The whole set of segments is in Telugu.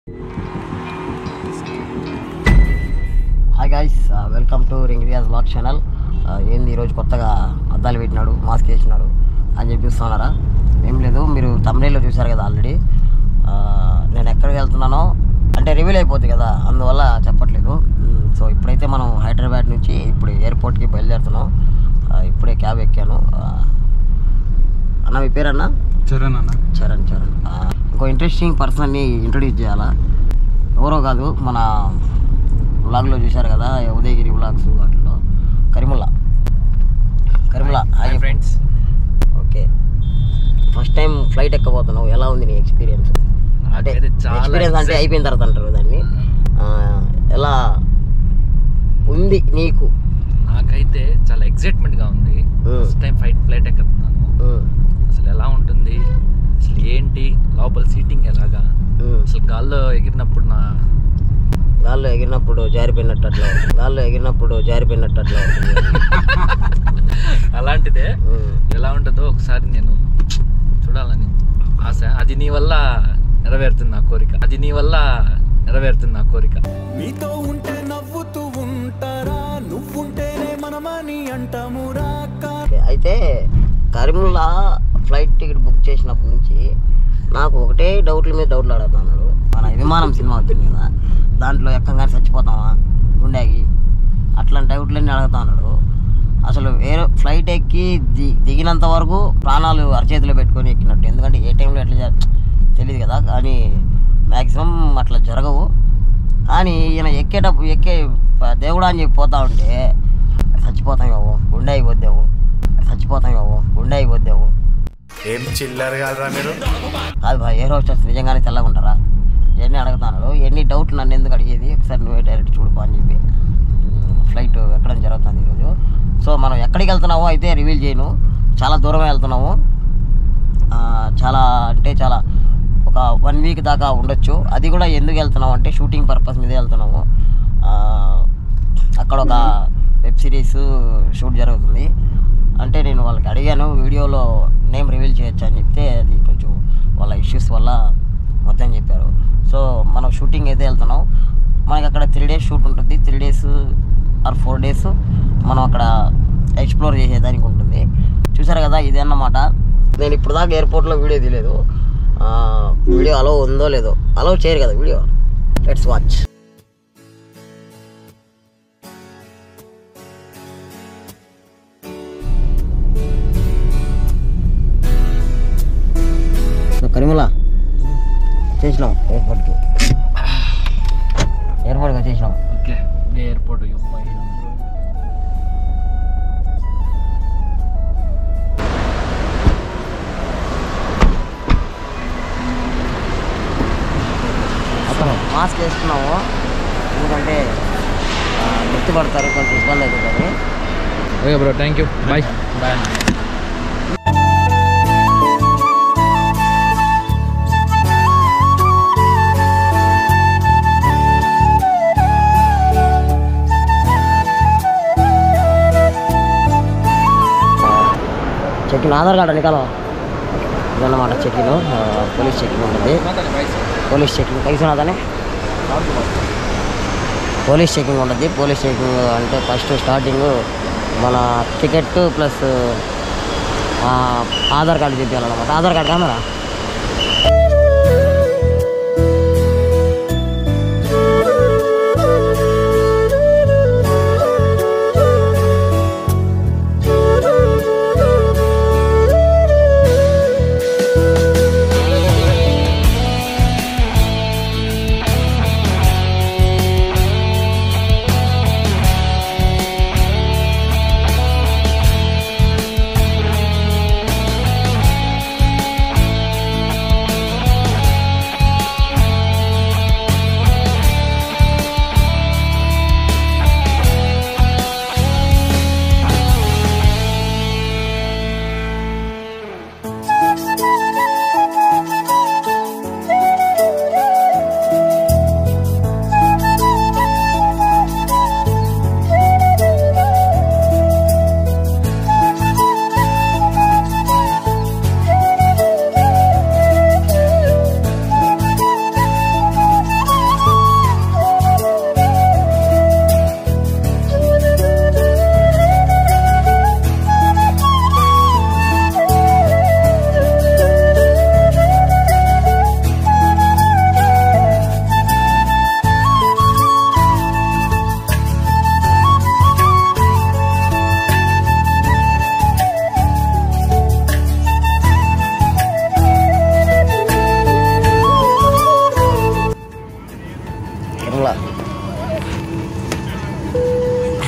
Hi guys welcome to ring Riyaz blog channel ఏంది ఈరోజు కొత్తగా అద్దాలు పెట్టినాడు మాస్క్ వేసినాడు అని చెప్పి చూస్తున్నారా ఏం లేదు మీరు తమిళలో చూశారు కదా ఆల్రెడీ నేను ఎక్కడికి వెళ్తున్నానో అంటే రివీల్ అయిపోద్ది కదా అందువల్ల చెప్పట్లేదు మ్, సో ఇప్పుడైతే మనం హైదరాబాద్ నుంచి ఇప్పుడు ఎయిర్పోర్ట్కి బయలుదేరుతున్నాం ఆ, ఇప్పుడే క్యాబ్ ఎక్కాను ఆ, అన్న మీ పేరన్నా చరణ్ అన్న చరణ్ చరణ్ ఆ, ఇంకో ఇంట్రెస్టింగ్ పర్సన్ని ఇంట్రొడ్యూస్ చేయాలా ఎవరో కాదు మన వ్లాగ్లో చూశారు కదా ఉదయగిరి వ్లాగ్స్ వాటిలో Karimulla Karimulla hi friends okay first time flight ఎక్కబోతున్నావు ఎలా ఉంది నీ ఎక్స్పీరియన్స్ అంటే నాకైతే చాలా ఎక్స్పీరియన్స్ అంటే excite- అయిపోయిన తర్వాత అంటారు దాన్ని ఆ, ఎలా ఉంది నీకు నాకైతే చాలా ఎక్సైట్మెంట్ గా ఉంది Hmm. First time flight flight ఎక్కుతున్నాను ఉమ్, అసలు ఎలా ఉంటుంది అసలు ఏంటి లోపల సీటింగ్ ఎలాగా ఉమ్. అసలు గాల్లో ఎగిరినప్పుడు నా గాల్లో ఎగిరినప్పుడు జారిపోయినట్టు అట్లా ఉంటుంది. గాల్లో ఎగిరినప్పుడు జారిపోయినట్టు అట్లా ఉంటుంది అలాంటిదే ఉమ్. ఎలా ఉంటుందో ఒకసారి నేను చూడాలని ఆశ అది నీ వల్ల నెరవేరుతుంది నా కోరిక అది నీ వల్ల నెరవేరుతుంది నా కోరిక నీతో ఉంటే నవ్వుతూ ఉంటారా నువ్వుంటేనే మనమని అంటామురా కా ఓకే, అయితే కరీముల్లా ఫ్లైట్ టికెట్ బుక్ చేసినప్పటి నుంచి నాకు ఒకటే డౌట్ల మీద డౌట్లు అడుగుతున్నాడు మన విమానం సినిమా వచ్చింది కదా దాంట్లో ఎక్కంగానే చచ్చిపోతామా గుండెకి అట్లాంటి డౌట్లన్నీ అడుగుతా ఉన్నాడు అసలు వేరే ఫ్లైట్ ఎక్కి ది దిగినంత వరకు ప్రాణాలు అరచేతిలో పెట్టుకొని ఎక్కినట్టు ఎందుకంటే ఏ టైంలో ఎట్లా జర- తెలియదు కదా కానీ మ్యాక్సిమం అట్లా జరగవు కానీ ఈయన ఎక్కేటప్పుడు ఎక్కే ప- దేవుడా అని చెప్పి పోతా ఉంటే చచ్చిపోతాం బాబు గుండె అయిపోద్దాము చచ్చిపోతాం బాబు గుండె అయిపోద్దాము ఏం చిల్లర కాదురా మీరు కాదు బాయ్ ఏ రోజు నిజంగానే తెల్లగా ఉంటారా ఇవన్నీ అడుగుతున్నాడు ఎన్ని డౌట్ నన్ను ఎందుకు అడిగేది ఒకసారి నువ్వే డైరెక్ట్ చూడుపా అని చెప్పి ఫ్లైట్ ఎక్కడం జరుగుతుంది ఈరోజు సో మనం ఎక్కడికి వెళ్తున్నామో అయితే రివీల్ చేయను చాలా దూరమే వెళ్తున్నాము ఆ, చాలా అంటే చాలా ఒక వన్ వీక్ దాకా ఉండొచ్చు అది కూడా ఎందుకు వెళ్తున్నాం అంటే షూటింగ్ పర్పస్ మీదే వెళ్తున్నాము ఆ, అక్కడ ఒక వెబ్ సిరీస్ షూట్ జరుగుతుంది అంటే నేను వాళ్ళకి అడిగాను వీడియోలో నేమ్ రివీల్ చేయొచ్చు అని చెప్తే అది కొంచెం వాళ్ళ ఇష్యూస్ వల్ల మొత్తం చెప్పారు సో మనం షూటింగ్ అయితే వెళ్తున్నాం మనకి అక్కడ త్రీ డేస్ షూట్ ఉంటుంది three days or four days మనం అక్కడ ఎక్స్ప్లోర్ చేసేదానికి ఉంటుంది చూసారు కదా ఇదే అన్నమాట నేను ఇప్పుడు దాకా ఎయిర్పోర్ట్లో వీడియో తీయలేదు ఆ, వీడియో అలో ఉందో లేదో అలో చేయరు కదా వీడియో లెట్స్ వాచ్ కరిములా చేసినాం ఎయిర్పోర్ట్కి ఎయిర్పోర్ట్కి వచ్చేసినాం ఓకే ఎయిర్పోర్ట్ అతను మాస్క్ వేసుకున్నాము ఎందుకంటే ఆ, గుర్తుపడతారు కొంచెం ఇబ్బంది అవుతుందని okay bro thank you bye bye check in Aadhaar card నికాలో ఇదన్నమాట చెక్కిన్ పోలీస్ చెక్కింగ్ ఉంటుంది పోలీస్ చెకింగ్ కలిసినదనే పోలీస్ చెకింగ్ ఉంటుంది పోలీస్ చెకింగ్ అంటే ఫస్ట్ స్టార్టింగ్ మన టికెట్ ప్లస్ ఆధార్ కార్డు చూపించాలన్నమాట ఆధార్ కార్డు కామరా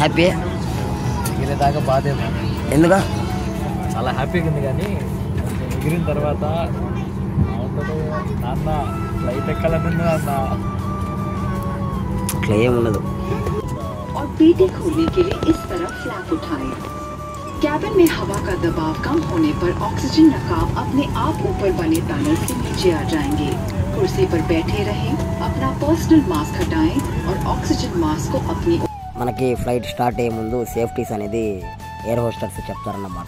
హ్యాపీ ఎగిరేదాకా బాధేమో ఎందుకు చాలా హ్యాపీగా ఉంది కానీ కొంచెం ఎగిరిన తర్వాత అవుతుందో నాన్న ఫ్లైట్ ఎక్కాలని ఉంది నాన్న అట్లా ఏం ఉండదు और पेटी खोलने के लिए इस तरफ फ्लैप उठाएं। कैबिन में हवा का दबाव कम होने पर ऑक्सीजन रकाब अपने आप ऊपर बने पैनल से नीचे आ जाएंगे कुर्सी पर बैठे रहें अपना पर्सनल मास्क हटाएं और ऑक्सीजन मास्क को अपनी మనకి ఫ్లైట్ స్టార్ట్ అయ్యే ముందు సేఫ్టీస్ అనేది ఎయిర్ హోస్టర్స్ చెప్తారన్నమాట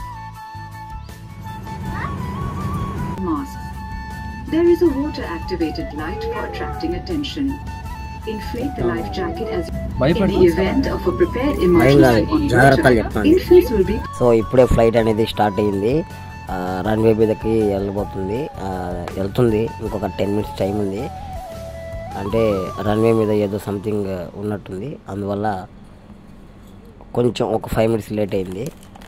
mask. There is a water activated light for attracting attention. Inflate the life jacket as in the event of a prepared emergency on జాగ్రత్తలు water. చెప్తాను Inflates will be సో ఇప్పుడే ఫ్లైట్ అనేది స్టార్ట్ అయ్యింది రన్వే మీదకి వెళ్ళబోతుంది ఆ, వెళ్తుంది ఇంకొక టెన్ మినిట్స్ టైం ఉంది అంటే రన్వే మీద ఏదో సంథింగ్ ఉన్నట్టుంది అందువల్ల కొంచెం ఒక ఫైవ్ మినిట్స్ లేట్ అయింది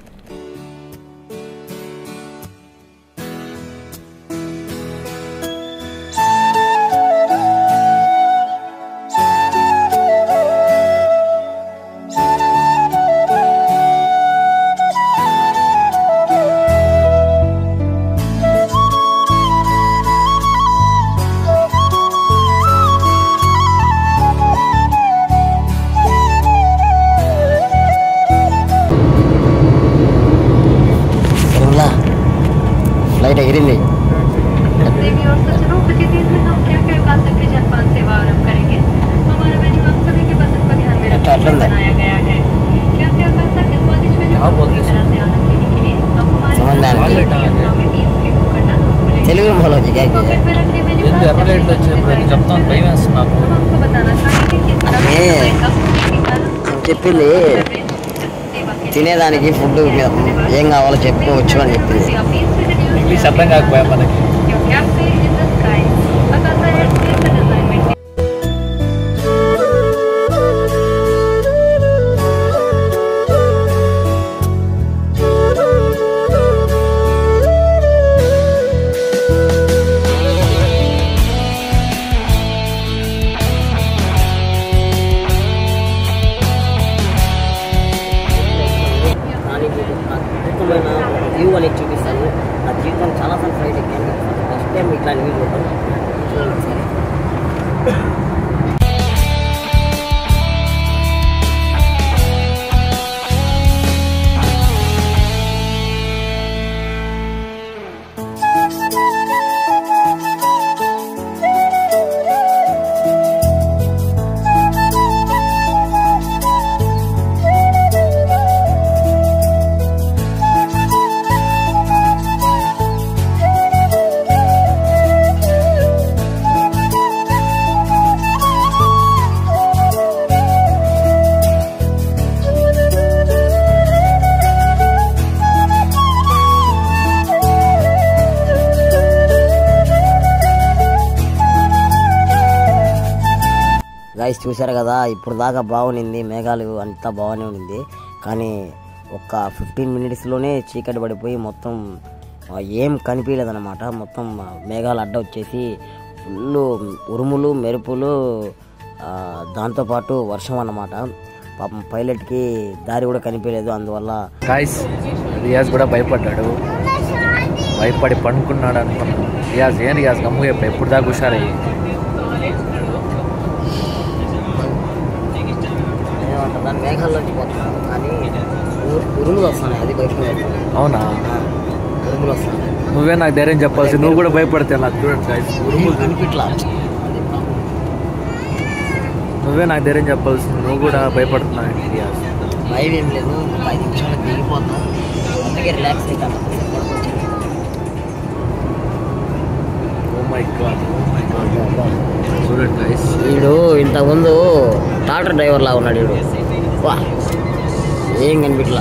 తిరుమల ఫ్లైట్ ఎగిరింది देवी और सज्जनों बचे दिन में हम क्या क्या काल तक के जलपान सेवा आरंभ करेंगे हमारा मेन्यू हम सभी की पसंद पर ध्यान में रखते हुए बनाया गया है क्या क्या काल तक इस स्वादिष्ट मेन्यू को पूरी तरह से आनंद लेने के लिए हम हमारे समझदार साथ है। यात्रा में टीम को बुक करना ना भूलें। తెలుగు ఫాలో చేయాలి पॉकेट में रखने मेन्यू ఎందుకు कार्ड ఎర్ర లైట్లు వచ్చేప్పుడు చెప్తాను భయం వేస్తుంది నాకు हम आपको बताना चाहेंगे कि इस तरह अरे। से कम होने के कारण చెప్పింది सेवा के తినేదానికి ఫుడ్ ఏం కావాలో చెప్పుకోవచ్చు అని చెప్పింది ఇంగ్లీష్ అర్థం కాకపోయా మనకి क्योंकि आपसे इन द स्काई अकाशा है स्पेस असाइनमेंट కానీ మీకు నా అద్భుతమైన వ్యూ అనేది చూపిస్తాను నా జీవితం చాలా సార్లు ఫ్లైట్ ఎక్కాను ఫస్ట్ టైం ఇట్లా వ్యూ చూడటం చూడండి ఒకసారి. గైస్ చూశారు కదా ఇప్పుడు దాకా బాగునింది మేఘాలు అంతా బాగానే ఉన్నింది కానీ ఒక ఫిఫ్టీన్ మినిట్స్లోనే చీకటి పడిపోయి మొత్తం ఆ, ఏం కనిపించలేదన్నమాట మొత్తం ఆ, మేఘాలు అడ్డ వచ్చేసి ఫుల్ ఉరుములు మెరుపులు ఆ, దాంతోపాటు వర్షం అన్నమాట పాపం పైలట్కి దారి కూడా కనిపించలేదు అందువల్ల గాయస్ రియాజ్ కూడా భయపడ్డాడు భయపడి పండుకున్నాడు అనుకున్నాను రియాజ్ ఏం రియాజ్ గమ్ము చెప్పు ఎప్పుడు దాకా హుషారయ్యి ఏమంటారు దాని మేఘాల్లోంచి పోతున్నాను కానీ ఉరు- ఉరుములు వస్తున్నాయి అది బయటకు వస్తున్నాయి అవునా ఆ, ఉరుములు వస్తున్నాయి నువ్వే నాకు ధైర్యం చెప్పాల్సి నువ్వు కూడా భయపడితే నాకు చూడండి గాయస్ ఉరుములు కనిపించలా నువ్వే నాకు ధైర్యం చెప్పాల్సి నువ్వు కూడా భయపడుతున్నావు ఏంటి రియాజ్ భయం ఏం లేదు ఒక ఐదు నిమిషాలు దిగిపోతాం అందుకే రిలాక్స్ అవుతాను ఓ మై గాడ్ చూడండి గైస్ వీడు ఇంతకుముందు టాటర్ డ్రైవర్ లా ఉన్నాడు వీడు వా ఏం కనిపించలా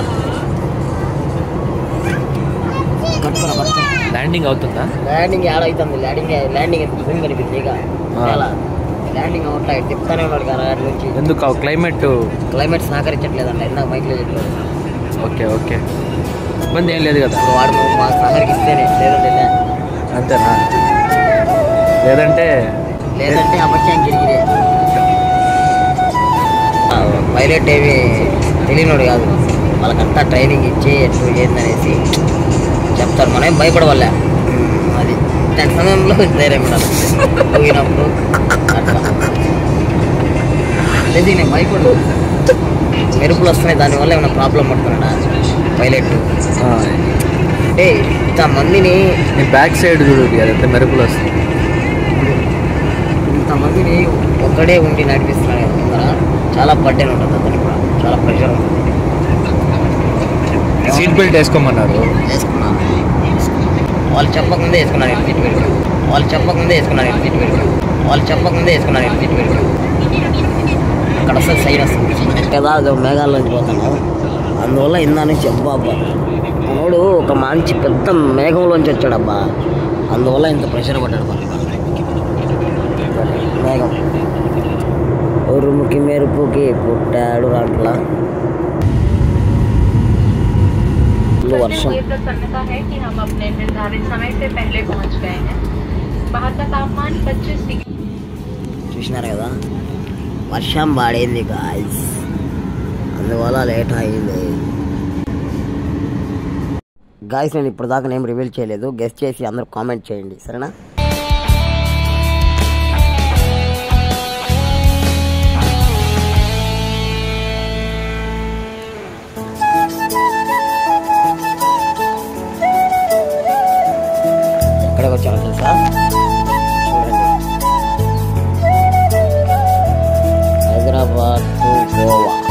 కట్టుకురా పట్టుకో ల్యాండింగ్ అవుతుందా ల్యాండింగ్ యాడ్ అవుతుంది ల్యాండింగ్ ల్యాండింగ్ ఎంత భూమి కనిపిస్తుంది ఇక ఆ. ఎలా ల్యాండింగ్ అవుట్లా తిప్పుతానే ఉన్నాడు కదా అటు నుంచి ఎందుకు ఆ క్లైమేట్ క్లైమేట్ సహకరించట్లేదంట ఇందాక మైక్లో చెప్పలేదు ఓకే ఓకే ఇబ్బంది ఏం లేదు కదా ఇప్పుడు వాడు మా సహకరిస్తేనే లేదంటే లే. అంతేనా లేదంటే లేదంటే అపత్యం గిరిగిరే పైలట్ ఏమి తెలియనోడు కాదు వాళ్ళకంతా ట్రైనింగ్ ఇచ్చి ఎటు ఏందనేసి చెప్తారు మనం ఏం భయపడవల్లే అది దాని సమయంలో ధైర్యం ఉండాలి పోయినప్పుడు అట్లా లేదు నేను భయపడు మెరుపులు వస్తున్నాయి దానివల్ల ఏమైనా ప్రాబ్లం పడుతున్నాడా పైలట్ అంటే ఇంతమందిని నీ బ్యాక్ సైడ్ చూడు అదంతా మెరుపులు వస్తుంది ఇంతమందిని ఒక్కడే ఉండి నడిపిస్తున్నాడు కదా ముందర చాలా బర్డెన్ ఉంటుంది అతనికి కూడా చాలా ప్రెషర్ ఉంటుంది సీట్ బెల్ట్ వేసుకోమన్నారు వేసుకున్నాను వాళ్ళు చెప్పకముందే వేసుకున్నాను నేను సీట్ బెల్ట్ వాళ్ళు చెప్పకముందే వేసుకున్నాను నేను సీట్ బెల్ట్ వాళ్ళు చెప్పకముందే వేసుకున్నాను నేను సీట్ బెల్ట్ అక్కడ వస్తుంది సైడ్ వస్తుంది కదా అది మేఘాల్లోంచి పోతాను అందువల్ల ఇందా నుంచి అబ్బా అబ్బా మనోడు ఒక మంచి పెద్ద మేఘంలోంచి వచ్చాడబ్బా అందువల్ల ఇంత ప్రెషర్ పడ్డాడు మనకి మేఘం ఉరుముకి మెరుపుకి పుట్టాడు అట్లా ఫుల్ వర్షం मुझे प्रसन्नता है कि हम अपने निर्धारित समय से पहले पहुंच गए हैं बाहर का तापमान 25 डिग्री చూసినారు కదా వర్షం పడింది గాయస్ అందువల్ల లేట్ అయింది గాయస్ నేను ఇప్పుడు దాకా నేను రివీల్ చేయలేదు గెస్ట్ చేసి అందరూ కామెంట్ చేయండి సరేనా ఎక్కడికి వచ్చాను తెలుసా చూడండి హైదరాబాద్ టు గోవా